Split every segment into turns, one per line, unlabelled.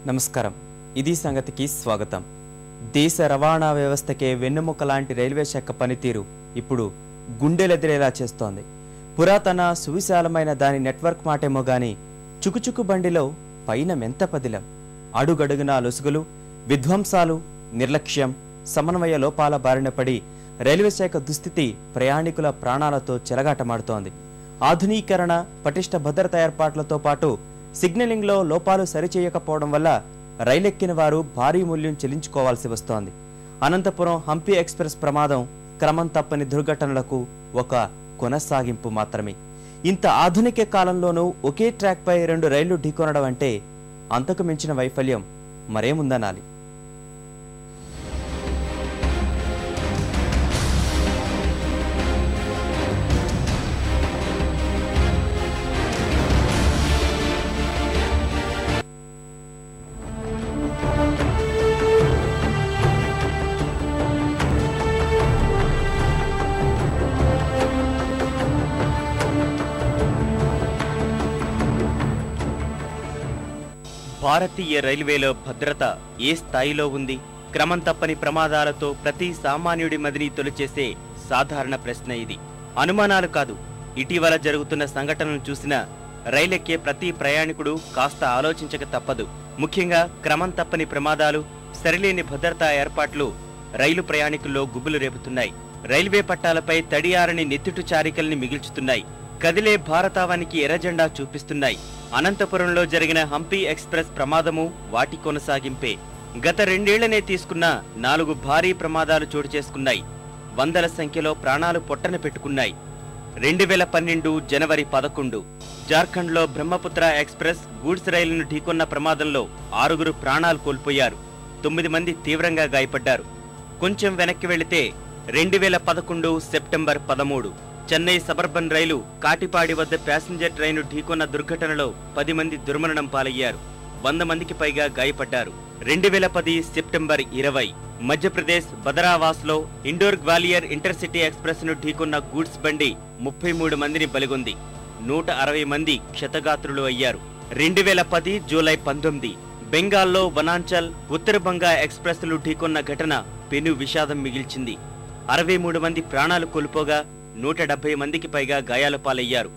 నమస్కారం ఇది సంగతికి స్వాగతం దేశ రవాణా వ్యవస్థకే వెన్నెముక లాంటి రైల్వే శాఖ పనితీరు ఇప్పుడు గుండెలెదిరేలా చేస్తోంది పురాతన సువిశాలమైన దాని నెట్వర్క్ మాటేమో గాని చుకుచుకు బండిలో పైన మెంత పదిలం అడుగడుగునా లొసుగులు విధ్వంసాలు నిర్లక్ష్యం సమన్వయ లోపాల బారిన పడి రైల్వే శాఖ దుస్థితి ప్రయాణికుల ప్రాణాలతో చెలగాటమాడుతోంది ఆధునీకరణ పటిష్ట భద్రతా ఏర్పాట్లతో పాటు సిగ్నలింగ్లో లోపాలు సరిచేయకపోవడం వల్ల రైలెక్కిన వారు భారీ మూల్యం చెల్లించుకోవాల్సి వస్తోంది అనంతపురం హంపి ఎక్స్ప్రెస్ ప్రమాదం క్రమం తప్పని దుర్ఘటనలకు ఒక కొనసాగింపు మాత్రమే ఇంత ఆధునిక కాలంలోనూ ఒకే ట్రాక్పై రెండు రైళ్లు ఢీకొనడం అంటే అంతకు మించిన వైఫల్యం మరేముందనాలి భారతీయ రైల్వేలో భద్రత ఏ స్థాయిలో ఉంది క్రమం తప్పని ప్రమాదాలతో ప్రతి సామాన్యుడి మదిని తొలిచేసే సాధారణ ప్రశ్న ఇది అనుమానాలు కాదు ఇటీవల జరుగుతున్న సంఘటనలు చూసిన రైలెక్కే ప్రతి ప్రయాణికుడు కాస్త ఆలోచించక తప్పదు ముఖ్యంగా క్రమం తప్పని ప్రమాదాలు సరిలేని భద్రతా ఏర్పాట్లు రైలు ప్రయాణికుల్లో గుబులు రేపుతున్నాయి రైల్వే పట్టాలపై తడియారని నెత్తుటు చారికల్ని మిగిల్చుతున్నాయి కదిలే భారతావానికి ఎర్రజెండా చూపిస్తున్నాయి అనంతపురంలో జరిగిన హంపి ఎక్స్ప్రెస్ ప్రమాదము వాటి కొనసాగింపే గత రెండేళ్లనే తీసుకున్న నాలుగు భారీ ప్రమాదాలు చోటు చేసుకున్నాయి వందల సంఖ్యలో ప్రాణాలు పొట్టన పెట్టుకున్నాయి రెండు వేల పన్నెండు జనవరి పదకొండు జార్ఖండ్లో బ్రహ్మపుత్ర ఎక్స్ప్రెస్ గూడ్స్ రైలును ఢీకొన్న ప్రమాదంలో ఆరుగురు ప్రాణాలు కోల్పోయారు తొమ్మిది మంది తీవ్రంగా గాయపడ్డారు కొంచెం వెనక్కి వెళితే రెండు వేల పదకొండు సెప్టెంబర్ పదమూడు చెన్నై సబర్బన్ రైలు కాటిపాడి వద్ద ప్యాసింజర్ ట్రైను ఢీకొన్న దుర్ఘటనలో పది మంది దుర్మరణం పాలయ్యారు వంద మందికి పైగా గాయపడ్డారు రెండు వేల పది సెప్టెంబర్ ఇరవై మధ్యప్రదేశ్ బదరావాస్లో ఇండోర్ గ్వాలియర్ ఇంటర్సిటీ ఎక్స్ప్రెస్ ను ఢీకొన్న గూడ్స్ బండి ముప్పై మూడు మందిని బలిగొంది నూట అరవై మంది క్షతగాత్రులు అయ్యారు రెండు వేల పది జూలై పంతొమ్మిది బెంగాల్లో వనాంచల్ ఉత్తర బంగా ఎక్స్ప్రెస్లు ఢీకొన్న ఘటన పెను విషాదం మిగిల్చింది అరవై మూడు మంది ప్రాణాలు కోల్పోగా నూట డెబ్బై మందికి పైగా గాయాల పాలయ్యారు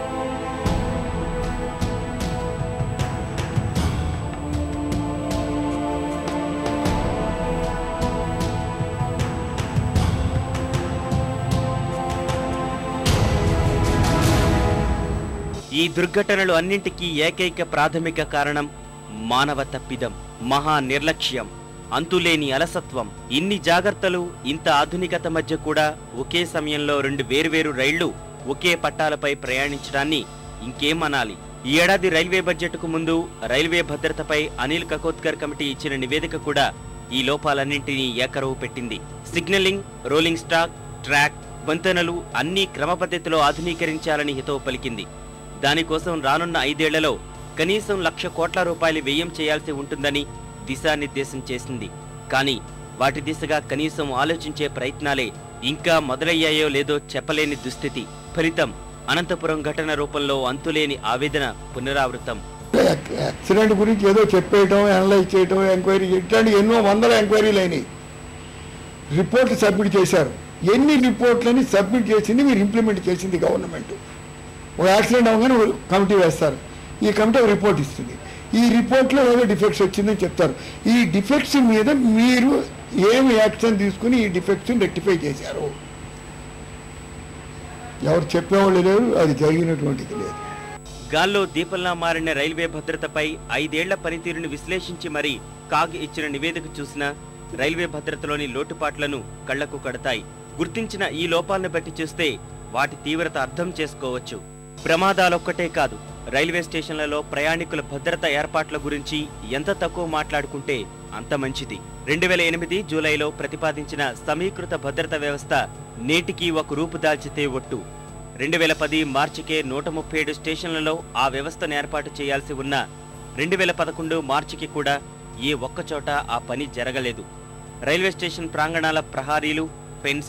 ఈ దుర్ఘటనలు అన్నింటికీ ఏకైక ప్రాథమిక కారణం మానవ తప్పిదం మహా నిర్లక్ష్యం అంతులేని అలసత్వం ఇన్ని జాగ్రత్తలు ఇంత ఆధునికత మధ్య కూడా ఒకే సమయంలో రెండు వేర్వేరు రైళ్లు ఒకే పట్టాలపై ప్రయాణించడాన్ని ఇంకేమనాలి ఈ ఏడాది రైల్వే బడ్జెట్కు ముందు రైల్వే భద్రతపై అనిల్ కకోత్కర్ కమిటీ ఇచ్చిన నివేదిక కూడా ఈ లోపాలన్నింటినీ ఏకరవు పెట్టింది సిగ్నలింగ్ రోలింగ్ స్టాక్ ట్రాక్ వంతెనలు అన్నీ క్రమపద్ధతిలో ఆధునీకరించాలని హితవు పలికింది దానికోసం రానున్న ఐదేళ్లలో కనీసం లక్ష కోట్ల రూపాయలు వ్యయం చేయాల్సి ఉంటుందని దిశానిర్దేశం చేసింది కానీ వాటి దిశగా కనీసం ఆలోచించే ప్రయత్నాలే ఇంకా మొదలయ్యాయో లేదో చెప్పలేని దుస్థితి ఫలితం అనంతపురం ఘటన రూపంలో అంతులేని ఆవేదన పునరావృతం
యాక్సిడెంట్ గురించి ఏదో చెప్పేయటం అనలైజ్ చేయటం ఎంక్వైరీ ఇట్లాంటి ఎన్నో వందల ఎంక్వైరీలు అయినాయి రిపోర్ట్లు సబ్మిట్ చేశారు ఎన్ని రిపోర్ట్లని సబ్మిట్ చేసింది మీరు ఇంప్లిమెంట్ చేసింది గవర్నమెంట్ ఒక యాక్సిడెంట్ అవగానే ఒక కమిటీ వేస్తారు ఈ కమిటీ ఒక రిపోర్ట్ ఇస్తుంది ఈ రిపోర్ట్లో ఏదో డిఫెక్ట్స్ వచ్చిందని చెప్తారు ఈ డిఫెక్ట్స్ మీద మీరు ఏమి యాక్షన్ తీసుకుని ఈ డిఫెక్ట్స్ని రెక్టిఫై చేశారు ఎవరు చెప్పేవాళ్ళు లేరు అది జరిగినటువంటిది లేదు
గాల్లో దీపంలా మారిన రైల్వే భద్రతపై ఐదేళ్ల పనితీరును విశ్లేషించి మరీ కాగ్ ఇచ్చిన నివేదిక చూసినా రైల్వే భద్రతలోని లోటుపాట్లను కళ్లకు కడతాయి గుర్తించిన ఈ లోపాలను బట్టి చూస్తే వాటి తీవ్రత అర్థం చేసుకోవచ్చు ప్రమాదాలొక్కటే కాదు రైల్వే స్టేషన్లలో ప్రయాణికుల భద్రత ఏర్పాట్ల గురించి ఎంత తక్కువ మాట్లాడుకుంటే అంత మంచిది రెండు వేల ఎనిమిది జూలైలో ప్రతిపాదించిన సమీకృత భద్రత వ్యవస్థ నేటికి ఒక రూపు దాల్చితే ఒట్టు రెండు వేల పది మార్చికే నూట ముప్పై ఏడు స్టేషన్లలో ఆ వ్యవస్థను ఏర్పాటు చేయాల్సి ఉన్న రెండు వేల పదకొండు మార్చికి కూడా ఏ ఒక్కచోట ఆ పని జరగలేదు రైల్వే స్టేషన్ ప్రాంగణాల ప్రహారీలు ఫెన్సింగ్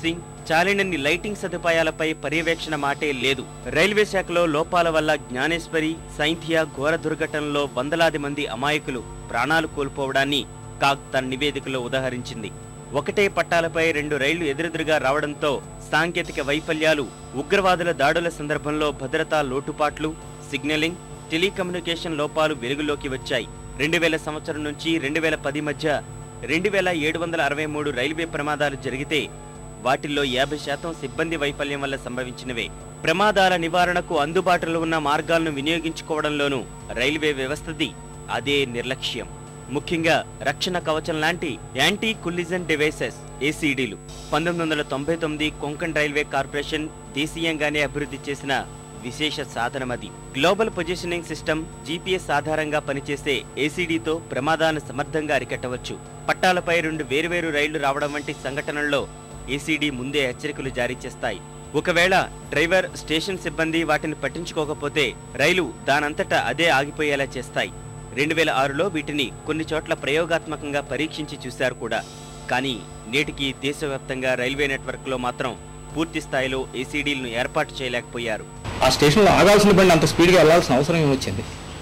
చాలినన్ని లైటింగ్ సదుపాయాలపై పర్యవేక్షణ మాటే లేదు రైల్వే శాఖలో లోపాల వల్ల జ్ఞానేశ్వరి సైంథియా ఘోర దుర్ఘటనలో వందలాది మంది అమాయకులు ప్రాణాలు కోల్పోవడాన్ని కాగ్ తన నివేదికలో ఉదహరించింది ఒకటే పట్టాలపై రెండు రైళ్లు ఎదురెదురుగా రావడంతో సాంకేతిక వైఫల్యాలు ఉగ్రవాదుల దాడుల సందర్భంలో భద్రతా లోటుపాట్లు సిగ్నలింగ్ టెలికమ్యూనికేషన్ లోపాలు వెలుగులోకి వచ్చాయి రెండు వేల సంవత్సరం నుంచి రెండు వేల పది మధ్య రెండు వేల ఏడు వందల అరవై మూడు రైల్వే ప్రమాదాలు జరిగితే వాటిల్లో యాభై శాతం సిబ్బంది వైఫల్యం వల్ల సంభవించినవే ప్రమాదాల నివారణకు అందుబాటులో ఉన్న మార్గాలను వినియోగించుకోవడంలోనూ రైల్వే వ్యవస్థది అదే నిర్లక్ష్యం ముఖ్యంగా రక్షణ కవచం లాంటి యాంటీ కుల్లిజన్ డివైసెస్ ఏసీడీలు పంతొమ్మిది వందల తొంభై తొమ్మిది కొంకణ్ రైల్వే కార్పొరేషన్ దేశీయంగానే అభివృద్ధి చేసిన విశేష సాధనమది గ్లోబల్ పొజిషనింగ్ సిస్టమ్ జీపీఎస్ ఆధారంగా పనిచేసే ఏసీడీతో ప్రమాదాన్ని సమర్థంగా అరికట్టవచ్చు పట్టాలపై రెండు వేరువేరు రైళ్లు రావడం వంటి సంఘటనల్లో ఏసీడీ ముందే హెచ్చరికలు జారీ చేస్తాయి ఒకవేళ డ్రైవర్ స్టేషన్ సిబ్బంది వాటిని పట్టించుకోకపోతే రైలు దానంతటా అదే ఆగిపోయేలా చేస్తాయి రెండు వేల ఆరులో వీటిని కొన్ని చోట్ల ప్రయోగాత్మకంగా పరీక్షించి చూశారు కూడా కానీ నేటికి దేశవ్యాప్తంగా రైల్వే నెట్వర్క్లో మాత్రం పూర్తి స్థాయిలో ఏసీడీలను ఏర్పాటు చేయలేకపోయారు
ఆ స్టేషన్లో ఆగాల్సిన బండి అంత స్పీడ్గా వెళ్ళాల్సిన అవసరం ఏమొచ్చింది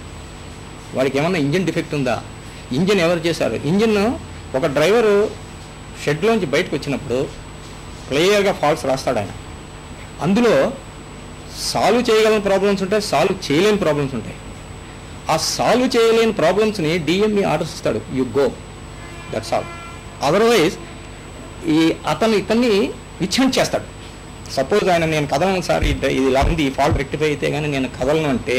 వాడికి ఏమన్నా ఇంజిన్ డిఫెక్ట్ ఉందా ఇంజిన్ ఎవరు చేశారు ఇంజిన్ ఒక డ్రైవరు షెడ్లోంచి బయటకు వచ్చినప్పుడు క్లియర్గా ఫాల్ట్స్ రాస్తాడు ఆయన అందులో సాల్వ్ చేయగలిగిన ప్రాబ్లమ్స్ ఉంటాయి సాల్వ్ చేయలేని ప్రాబ్లమ్స్ ఉంటాయి ఆ సాల్వ్ చేయలేని ప్రాబ్లమ్స్ని డిఎంఈ ఆర్డర్స్ ఇస్తాడు you go that's all otherwise ఈ అతను ఇతన్ని విచ్ఛిన్నం చేస్తాడు సపోజ్ ఆయన నేను కదలను సార్ ఇది ఇది ఇలా ఉంది ఈ ఫాల్ట్ రెక్టిఫై అయితే కానీ నేను కదలను అంటే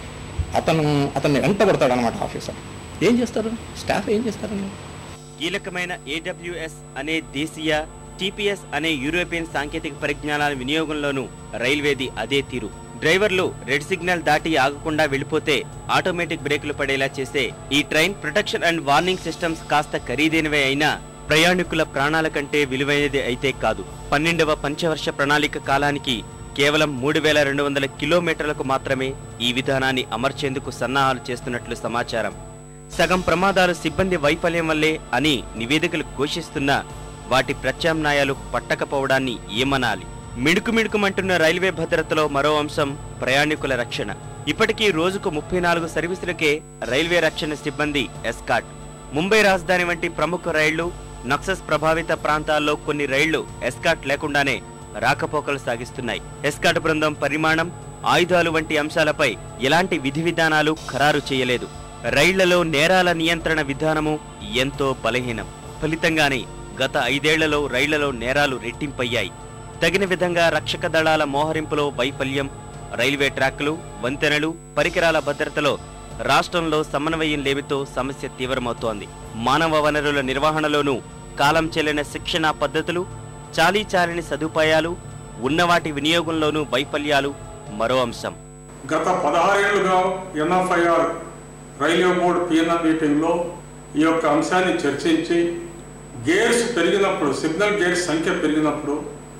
అతను అతన్ని వెంటబడతాడు అనమాట ఆఫీసర్ ఏం చేస్తారు స్టాఫ్ ఏం చేస్తారండి
కీలకమైన ఏడబ్ల్యూఎస్ అనే దేశీయ టీపీఎస్ అనే యూరోపియన్ సాంకేతిక పరిజ్ఞానాల వినియోగంలోనూ రైల్వేది అదే తీరు డ్రైవర్లు రెడ్ సిగ్నల్ దాటి ఆగకుండా వెళ్ళిపోతే ఆటోమేటిక్ బ్రేకులు పడేలా చేసే ఈ train protection and warning systems కాస్త ఖరీదైనవే అయినా ప్రయాణికుల ప్రాణాల కంటే విలువైనది అయితే కాదు పన్నెండవ పంచవర్ష ప్రణాళిక కాలానికి కేవలం మూడు వేల రెండు వందల కిలోమీటర్లకు మాత్రమే ఈ విధానాన్ని అమర్చేందుకు సన్నాహాలు చేస్తున్నట్లు సమాచారం సగం ప్రమాదాలు సిబ్బంది వైఫల్యం వల్లే అని నివేదికలు ఘోషిస్తున్నా వాటి ప్రత్యామ్నాయాలు పట్టకపోవడాన్ని ఏమనాలి మిడుకు మిడుకుమంటున్న రైల్వే భద్రతలో మరో అంశం ప్రయాణికుల రక్షణ ఇప్పటికీ రోజుకు ముప్పై నాలుగు సర్వీసులకే రైల్వే రక్షణ సిబ్బంది ఎస్కాట్ ముంబై రాజధాని వంటి ప్రముఖ రైళ్లు నక్సస్ ప్రభావిత ప్రాంతాల్లో కొన్ని రైళ్లు ఎస్కాట్ లేకుండానే రాకపోకలు సాగిస్తున్నాయి ఎస్కాట్ బృందం పరిమాణం ఆయుధాలు వంటి అంశాలపై ఎలాంటి విధి విధానాలు ఖరారు చేయలేదు రైళ్లలో నేరాల నియంత్రణ విధానము ఎంతో బలహీనం ఫలితంగానే గత ఐదేళ్లలో రైళ్లలో నేరాలు రెట్టింపయ్యాయి తగిన విధంగా రక్షక దళాల మోహరింపులో వైఫల్యం రైల్వే ట్రాక్లు వంతెనలు పరికరాల భద్రతలో రాష్ట్రంలో సమన్వయం లేమితో సమస్య తీవ్రమవుతోంది మానవ వనరుల నిర్వహణలోనూ కాలం చెల్లిన శిక్షణా పద్ధతులు చాలీ చాలని సదుపాయాలు ఉన్నవాటి వినియోగంలోనూ వైఫల్యాలు మరో అంశం
గత పదహారేళ్లుగా ఎన్ఎఫ్ఐఆర్ రైల్వే బోర్డు పిఎన్ఆర్ మీటింగ్లో ఈ యొక్క అంశాన్ని చర్చించి గేర్స్ పెరిగినప్పుడు సిగ్నల్ గేర్స్ సంఖ్య పెరిగినప్పుడు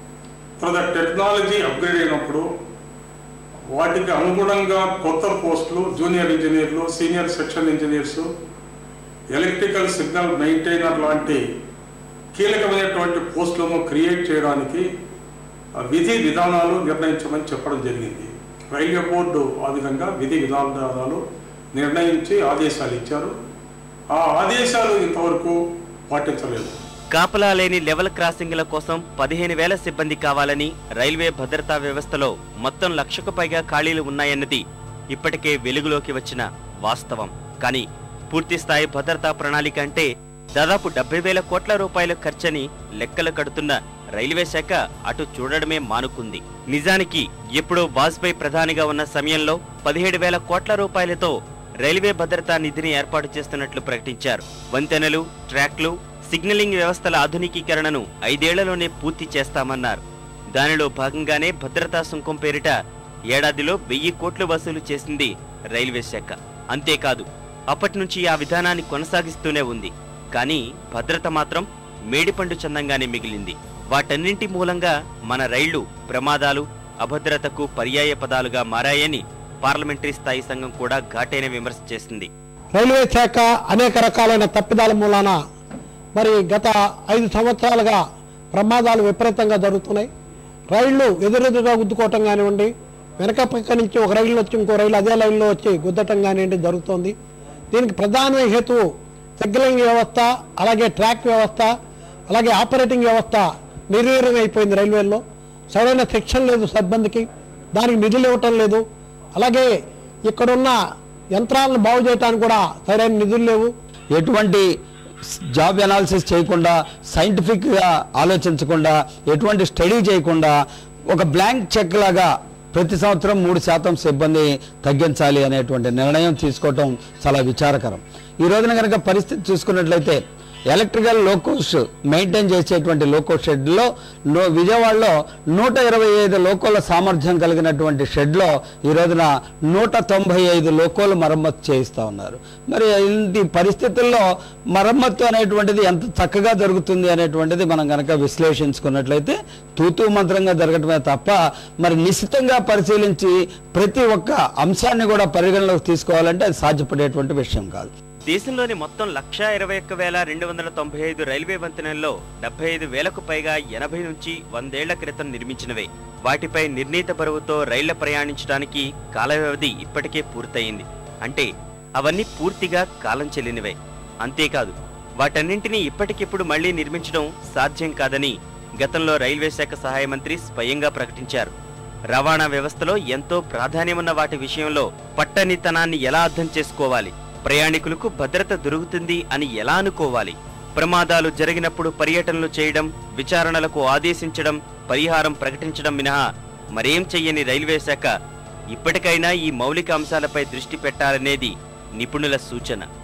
తర్వాత టెక్నాలజీ అప్గ్రేడ్ అయినప్పుడు వాటికి అనుగుణంగా కొత్త పోస్టులు జూనియర్ ఇంజనీర్లు senior section engineers electrical signal maintainer లాంటి కీలకమైనటువంటి పోస్టులను క్రియేట్ చేయడానికి ఆ విధి విధానాలు నిర్ణయించమని చెప్పడం జరిగింది రైల్వే బోర్డు ఆ విధంగా విధి విధానాలు నిర్ణయించి ఆదేశాలు ఇచ్చారు ఆ ఆదేశాలు ఇంతవరకు పాటించలేదు
కాపలా లేని లెవెల్ క్రాసింగ్ల కోసం పదిహేను వేల సిబ్బంది కావాలని రైల్వే భద్రతా వ్యవస్థలో మొత్తం లక్షకు పైగా ఖాళీలు ఉన్నాయన్నది ఇప్పటికే వెలుగులోకి వచ్చిన వాస్తవం కానీ పూర్తి స్థాయి భద్రతా ప్రణాళిక అంటే దాదాపు డెబ్బై వేల కోట్ల రూపాయల ఖర్చని లెక్కలు కడుతున్న రైల్వే శాఖ అటు చూడడమే మానుకుంది నిజానికి ఎప్పుడో వాజ్పేయి ప్రధానిగా ఉన్న సమయంలో పదిహేడు వేల కోట్ల రూపాయలతో రైల్వే భద్రతా నిధిని ఏర్పాటు చేస్తున్నట్లు ప్రకటించారు వంతెనలు ట్రాక్లు సిగ్నలింగ్ వ్యవస్థల ఆధునికీకరణను ఐదేళ్లలోనే పూర్తి చేస్తామన్నారు దానిలో భాగంగానే భద్రతా సుంకం పేరిట ఏడాదిలో వెయ్యి కోట్లు వసూలు చేసింది రైల్వే శాఖ అంతేకాదు అప్పటి నుంచి ఆ విధానాన్ని కొనసాగిస్తూనే ఉంది కానీ భద్రత మాత్రం మేడిపండు చందంగానే మిగిలింది వాటన్నింటి మూలంగా మన రైళ్లు ప్రమాదాలు అభద్రతకు పర్యాయ పదాలుగా మారాయని పార్లమెంటరీ స్థాయి సంఘం కూడా ఘాటైన విమర్శ చేసింది
రైల్వే శాఖ అనేక రకాలైన తప్పిదాల మూలాన మరి గత ఐదు సంవత్సరాలుగా ప్రమాదాలు విపరీతంగా జరుగుతున్నాయి రైళ్లు ఎదురెదురుగా గుద్దుకోవటం కానివ్వండి వెనక పక్క నుంచి ఒక రైలు వచ్చి ఇంకో రైలు అదే లైన్లో వచ్చి గుద్దటం కానివ్వండి జరుగుతోంది దీనికి ప్రధాన హేతువు సిగ్నలింగ్ వ్యవస్థ అలాగే ట్రాక్ వ్యవస్థ అలాగే ఆపరేటింగ్ వ్యవస్థ నిర్వీర్యం అయిపోయింది రైల్వేల్లో సరైన శిక్షణ లేదు సిబ్బందికి దానికి నిధులు ఇవ్వటం లేదు అలాగే ఇక్కడున్న యంత్రాలను బాగు చేయడానికి కూడా సరైన నిధులు లేవు
ఎటువంటి జాబ్ అనాలిసిస్ చేయకుండా సైంటిఫిక్గా ఆలోచించకుండా ఎటువంటి స్టడీ చేయకుండా ఒక బ్లాంక్ చెక్ లాగా ప్రతి సంవత్సరం మూడు శాతం సిబ్బంది తగ్గించాలి అనేటువంటి నిర్ణయం తీసుకోవటం చాలా విచారకరం ఈ రోజున కనుక పరిస్థితి చూసుకున్నట్లయితే ఎలక్ట్రికల్ లోకోస్ మెయింటైన్ చేసేటువంటి లోకో షెడ్లో నో విజయవాడలో నూట ఇరవై ఐదు లోకోల సామర్థ్యం కలిగినటువంటి షెడ్లో ఈ రోజున నూట తొంభై ఐదు లోకోలు మరమ్మతు చేయిస్తూ ఉన్నారు మరి ఇంటి పరిస్థితుల్లో మరమ్మతు అనేటువంటిది ఎంత చక్కగా జరుగుతుంది అనేటువంటిది మనం కనుక విశ్లేషించుకున్నట్లయితే తూతూ మంత్రంగా జరగటమే తప్ప మరి నిశ్చితంగా పరిశీలించి ప్రతి ఒక్క అంశాన్ని కూడా పరిగణలోకి తీసుకోవాలంటే అది సాధ్యపడేటువంటి విషయం కాదు
దేశంలోని మొత్తం లక్షా ఇరవై ఒక్క వేల రెండు వందల తొంభై ఐదు రైల్వే వంతెనల్లో డెబ్బై ఐదు వేలకు పైగా ఎనభై నుంచి వందేళ్ల క్రితం నిర్మించినవే వాటిపై నిర్ణీత బరువుతో రైళ్ల ప్రయాణించడానికి కాల వ్యవధి ఇప్పటికే పూర్తయింది అంటే అవన్నీ పూర్తిగా కాలం చెల్లినవే అంతేకాదు వాటన్నింటినీ ఇప్పటికిప్పుడు మళ్లీ నిర్మించడం సాధ్యం కాదని గతంలో రైల్వే శాఖ సహాయ మంత్రి స్వయంగా ప్రకటించారు రవాణా వ్యవస్థలో ఎంతో ప్రాధాన్యమున్న వాటి విషయంలో పట్టనితనాన్ని ఎలా అర్థం చేసుకోవాలి ప్రయాణికులకు భద్రత దొరుకుతుంది అని ఎలా అనుకోవాలి ప్రమాదాలు జరిగినప్పుడు పర్యటనలు చేయడం విచారణలకు ఆదేశించడం పరిహారం ప్రకటించడం మినహా మరేం చెయ్యని రైల్వే శాఖ ఇప్పటికైనా ఈ మౌలిక అంశాలపై దృష్టి పెట్టాలనేది నిపుణుల సూచన